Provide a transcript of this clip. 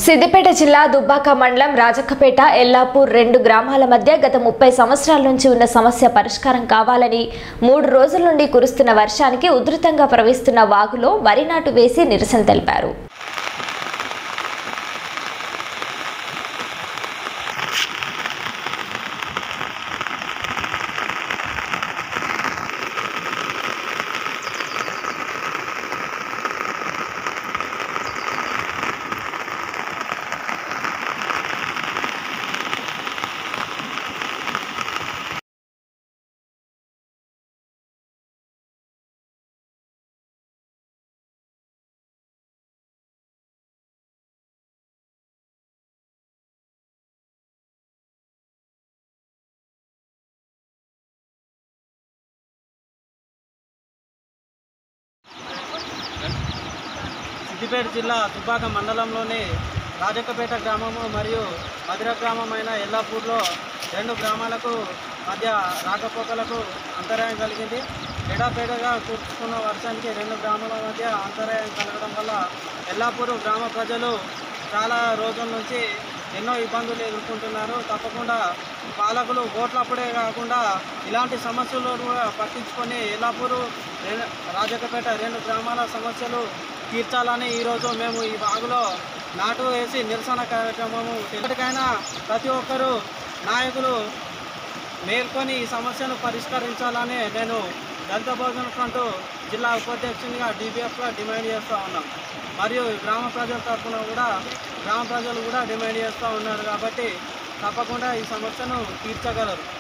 సిద్దిపేట జిల్లా దుబ్బాక మండలం రాజక్కపేట ఎల్లాపూర్ రెండు గ్రామాల మధ్య గత ముప్పై సంవత్సరాల నుంచి ఉన్న సమస్య పరిష్కారం కావాలని మూడు రోజుల నుండి కురుస్తున్న వర్షానికి ఉధృతంగా ప్రవహిస్తున్న వాగులో వరి నాటు వేసి నిరసన తెలిపారు సిద్దిపేట జిల్లా దుబ్బాక మండలంలోని రాజక్కపేట గ్రామము మరియు మధిర గ్రామమైన ఎల్లాపూర్లో రెండు గ్రామాలకు మధ్య రాకపోకలకు అంతరాయం కలిగింది ఎడాపేడగా కూర్చుకున్న వర్షానికి రెండు గ్రామాల మధ్య అంతరాయం కలగడం వల్ల ఎల్లాపూరు గ్రామ ప్రజలు చాలా రోజుల నుంచి ఎన్నో ఇబ్బందులు ఎదుర్కొంటున్నారు తప్పకుండా పాలకులు ఓట్లప్పుడే కాకుండా ఇలాంటి సమస్యలు కూడా పట్టించుకొని ఎల్లాపూరు రెం- రాజకపేట రెండు గ్రామాల సమస్యలు తీర్చాలని ఈరోజు మేము ఈ బాగులో నాటు వేసి నిరసన కార్యక్రమము ఎప్పటికైనా ప్రతి ఒక్కరూ నాయకులు మేల్కొని ఈ సమస్యను పరిష్కరించాలని నేను దళిత భోజన ఫ్రంట్ జిల్లా ఉపాధ్యక్షునిగా డీబీఎఫ్గా డిమాండ్ చేస్తూ ఉన్నాం మరియు ఈ గ్రామ ప్రజల తరఫున కూడా గ్రామ ప్రజలు కూడా డిమాండ్ చేస్తూ ఉన్నారు కాబట్టి తప్పకుండా ఈ సమస్యను తీర్చగలరు